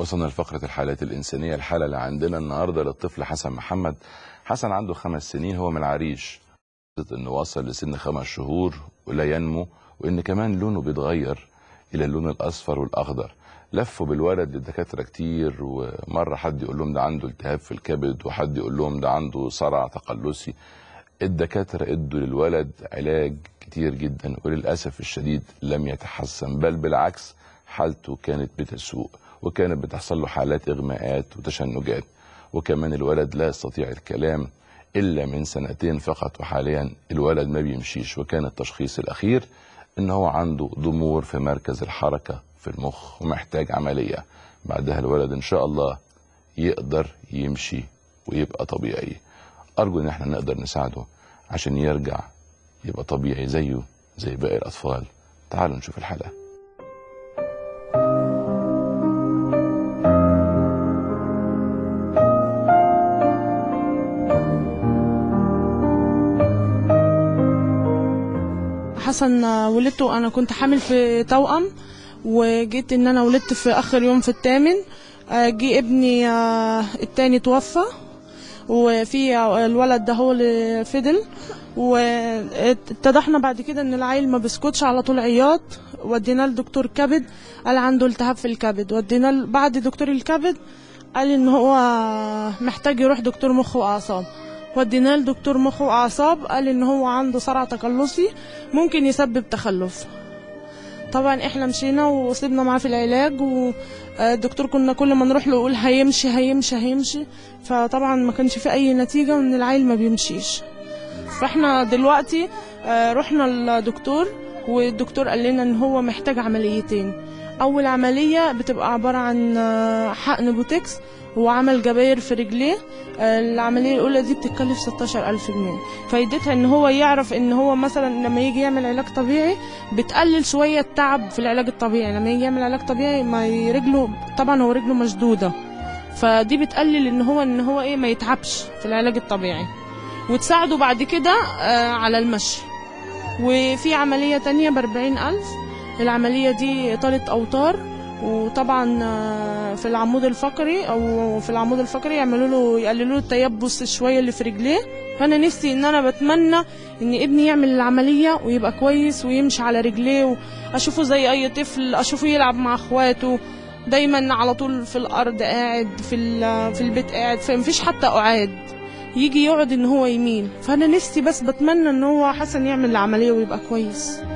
وصلنا لفقرة الحالات الإنسانية الحالة اللي عندنا النهاردة للطفل حسن محمد حسن عنده خمس سنين هو من العريش إنه وصل لسن خمس شهور ولا ينمو وإن كمان لونه بيتغير إلى اللون الأصفر والأخضر لفوا بالولد للدكاترة كتير ومرة حد يقول لهم ده عنده التهاب في الكبد وحد يقول لهم ده عنده صرع تقلصي الدكاترة ادوا للولد علاج كتير جدا وللأسف الشديد لم يتحسن بل بالعكس حالته كانت بتسوء وكانت بتحصل له حالات إغماءات وتشنجات وكمان الولد لا يستطيع الكلام إلا من سنتين فقط وحاليا الولد ما بيمشيش وكان التشخيص الأخير إن هو عنده ضمور في مركز الحركة في المخ ومحتاج عملية بعدها الولد إن شاء الله يقدر يمشي ويبقى طبيعي أرجو إن احنا نقدر نساعده عشان يرجع يبقى طبيعي زيه زي باقي الأطفال تعالوا نشوف الحلقة حسن ولدته انا كنت حامل في توأم وجيت ان انا ولدت في اخر يوم في الثامن آه، جه ابني آه، التاني توفى وفي الولد ده هو اللي فضل واتضحنا بعد كده ان العيل ما بيسكتش على طول عياط وديناه لدكتور كبد قال عنده التهاب في الكبد وديناه ل- بعد دكتور الكبد قال ان هو محتاج يروح دكتور مخ واعصاب وديناه لدكتور مخ واعصاب قال ان هو عنده صرع تقلصي ممكن يسبب تخلف طبعا احنا مشينا وسيبنا معاه في العلاج والدكتور كنا كل ما نروح له يقول هيمشي هيمشي هيمشي فطبعا ما كانش في اي نتيجه وان العيل ما بيمشيش فاحنا دلوقتي آه، رحنا للدكتور والدكتور قال لنا ان هو محتاج عمليتين اول عمليه بتبقى عباره عن آه، حقن بوتكس وعمل جباير في رجليه آه، العمليه الاولى دي بتتكلف 16000 جنيه فايدتها ان هو يعرف ان هو مثلا لما يجي يعمل علاج طبيعي بتقلل شويه التعب في العلاج الطبيعي لما يجي يعمل علاج طبيعي ما ي- رجله طبعا هو رجله مشدوده فدي بتقلل ان هو ان هو ايه ما يتعبش في العلاج الطبيعي وتساعده بعد كده آه، على المشي وفي عملية تانية بأربعين ألف العملية دي إطالة أوتار وطبعا آه، في العمود الفقري أو في العمود الفقري يعملوا له يقللوا له التيبس شوية اللي في رجليه فأنا نفسي إن أنا بتمنى إن ابني يعمل العملية ويبقى كويس ويمشي على رجليه وأشوفه زي أي طفل أشوفه يلعب مع إخواته دايما على طول في الأرض قاعد في ال- في البيت قاعد فمفيش حتى قعاد يجي يقعد ان هو يميل فانا نفسي بس بتمنى ان هو حسن يعمل العمليه ويبقى كويس